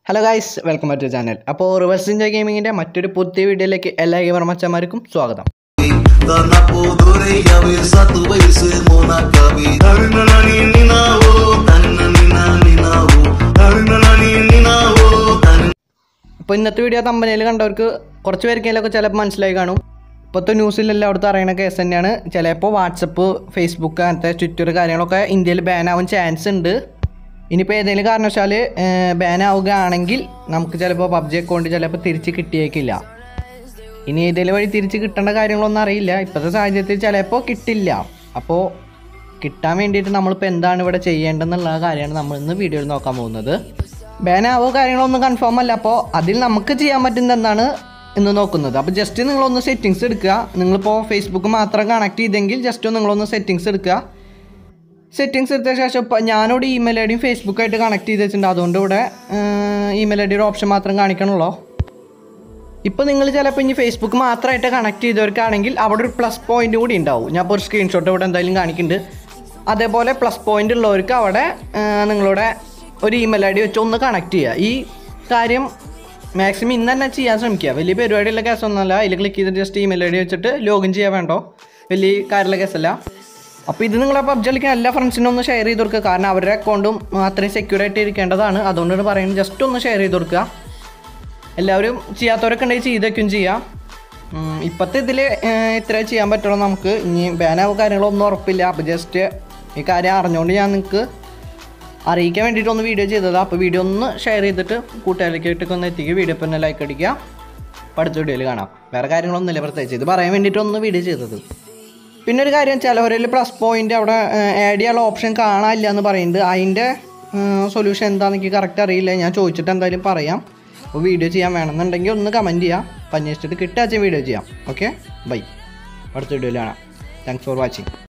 hello guys welcome back to channel അപ്പോൾ reverse India ഗെയിമിങ്ങിൻ്റെ മറ്റൊരു പുതിയ വീഡിയോയിലേക്ക് എല്ലാ ഗെയിമർ മച്ചന്മാർക്കും സ്വാഗതം Karena podore yawe satu baise mona kabi Karena nani ninao Karena nina ninao Karena nani ninao Karena അപ്പോൾ ഇന്നത്തെ വീഡിയോ തമ്പനയിൽ കണ്ടവർക്ക് കുറച്ച് പേർക്കെങ്കിലൊക്കെ ചിലപ്പോൾ മനസ്സിലായി കാണും ഇപ്പോഴത്തെ ന്യൂസിൽ എല്ലായിടത്തും അറിയുന്ന കേസ് തന്നെയാണ് ചിലപ്പോൾ വാട്സപ്പ് ഫേസ്ബുക്ക് അങ്ങനത്തെ ട്വിറ്റർ കാര്യങ്ങളൊക്കെ ഇന്ത്യയിൽ ബാൻ ആവാൻ ചാൻസ് ഉണ്ട് ഇനിയിപ്പോൾ ഏതെങ്കിലും കാരണവശാൽ ബാൻ ആവുകയാണെങ്കിൽ നമുക്ക് ചിലപ്പോൾ പബ്ജി അക്കൗണ്ട് ചിലപ്പോൾ തിരിച്ച് കിട്ടിയേക്കില്ല ഇനി ഏതെങ്കിലും വഴി തിരിച്ച് കിട്ടേണ്ട കാര്യങ്ങളൊന്നും അറിയില്ല ഇപ്പോഴത്തെ സാഹചര്യത്തിൽ ചിലപ്പോൾ കിട്ടില്ല അപ്പോൾ കിട്ടാൻ വേണ്ടിയിട്ട് നമ്മളിപ്പോൾ എന്താണ് ഇവിടെ ചെയ്യേണ്ടതെന്നുള്ള കാര്യമാണ് നമ്മൾ ഇന്ന് വീഡിയോയിൽ നോക്കാൻ പോകുന്നത് ബാനാവോ കാര്യങ്ങളൊന്നും കൺഫേം അല്ല അപ്പോൾ അതിൽ നമുക്ക് ചെയ്യാൻ പറ്റുന്നത് എന്താണ് എന്ന് നോക്കുന്നത് അപ്പോൾ ജസ്റ്റ് നിങ്ങളൊന്ന് സെറ്റിങ്സ് എടുക്കുക നിങ്ങളിപ്പോൾ ഫേസ്ബുക്ക് മാത്രം കണക്ട് ചെയ്തെങ്കിൽ ജസ്റ്റ് നിങ്ങളൊന്ന് സെറ്റിങ്സ് എടുക്കുക സെറ്റിങ്സ് എടുത്ത ശേഷം ഇപ്പം ഞാനിവിടെ ഇമെയിൽ ഐ ഡിയും ഫേസ്ബുക്കായിട്ട് കണക്ട് ചെയ്ത് വെച്ചിട്ടുണ്ട് അതുകൊണ്ട് ഇവിടെ ഇമെയിൽ ഐ ഡിയുടെ ഓപ്ഷൻ മാത്രം കാണിക്കണമല്ലോ ഇപ്പോൾ നിങ്ങൾ ചിലപ്പോൾ ഇനി ഫേസ്ബുക്ക് മാത്രമായിട്ട് കണക്ട് ചെയ്തവർക്കാണെങ്കിൽ അവിടെ ഒരു പ്ലസ് പോയിന്റ് കൂടി ഉണ്ടാവും ഞാൻ ഇപ്പോൾ ഒരു സ്ക്രീൻഷോട്ട് ഇവിടെ എന്തായാലും കാണിക്കുന്നുണ്ട് അതേപോലെ പ്ലസ് പോയിന്റ് ഉള്ളവർക്ക് അവിടെ ആ, നിങ്ങളുടെ ഒരു ഇമെയിൽ ഐ ഡി വെച്ച് ഒന്ന് കണക്ട് ചെയ്യുക ഈ കാര്യം മാക്സിമം ഇന്ന് തന്നെ ചെയ്യാൻ ശ്രമിക്കുക വലിയ പരിപാടിയുള്ള കേസൊന്നുമല്ല അതിൽ ക്ലിക്ക് ചെയ്തിട്ട് ജസ്റ്റ് ഇമെയിൽ ഐ ഡി വെച്ചിട്ട് ലോഗിൻ ചെയ്യാൻ വേണ്ടോ വലിയ കാര്യമുള്ള കേസല്ല അപ്പോൾ ഇത് നിങ്ങളെ പബ്ജി കളിക്കാൻ എല്ലാ ഫ്രണ്ട്സിനും ഒന്ന് ഷെയർ ചെയ്ത് കൊടുക്കുക കാരണം അവരുടെ അക്കൗണ്ടും അത്രയും സെക്യൂർ ആയിട്ട് ഇരിക്കേണ്ടതാണ് അതുകൊണ്ടാണ് പറയുന്നത് ജസ്റ്റ് ഒന്ന് ഷെയർ ചെയ്ത് കൊടുക്കുക എല്ലാവരും ചെയ്യാത്തവരൊക്കെ ഉണ്ടെങ്കിൽ ചെയ്തൊക്കെയും ചെയ്യാം ഉം, ഇപ്പോഴത്തെ ഇതിൽ ഇത്രേ ചെയ്യാൻ പറ്റുള്ളൂ നമുക്ക് ഇനി ബാനാവ് കാര്യങ്ങളൊന്നും ഉറപ്പില്ല അപ്പോൾ ജസ്റ്റ് ഈ കാര്യം അറിഞ്ഞുകൊണ്ട് ഞാൻ നിങ്ങൾക്ക് അറിയിക്കാൻ വേണ്ടിയിട്ട് ഒന്ന് വീഡിയോ ചെയ്തതാണ് അപ്പോൾ വീഡിയോ ഒന്ന് ഷെയർ ചെയ്തിട്ട് കൂട്ടുകാരിലേക്കായിട്ടൊക്കെ ഒന്ന് എത്തിക്കുക വീഡിയോ ഇപ്പം തന്നെ ലൈക്ക് അടിക്കുക അപ്പോൾ അടുത്ത വീഡിയോയിൽ കാണാം വേറെ കാര്യങ്ങളൊന്നുമില്ല പ്രത്യേകിച്ച് ഇത് പറയാൻ വേണ്ടിയിട്ട് ഒന്ന് വീഡിയോ ചെയ്തത് പിന്നെ ഒരു കാര്യം ചിലവരിൽ പ്ലസ് പോയിന്റ് അവിടെ ആഡ് ചെയ്യാനുള്ള ഓപ്ഷൻ കാണാനില്ല എന്ന് പറയുന്നുണ്ട് അതിൻ്റെ സൊല്യൂഷൻ എന്താണെന്ന് എനിക്ക് കറക്റ്റ് അറിയില്ല ഞാൻ ചോദിച്ചിട്ട് എന്തായാലും പറയാം അപ്പോൾ വീഡിയോ ചെയ്യാൻ വേണമെന്നുണ്ടെങ്കിൽ ഒന്ന് കമൻറ്റ് ചെയ്യാം അപ്പം അന്വേഷിച്ചിട്ട് കിട്ടാച്ച വീഡിയോ ചെയ്യാം ഓക്കെ ബൈ അടുത്ത വീഡിയോയിൽ കാണാം താങ്ക്സ് ഫോർ വാച്ചിങ്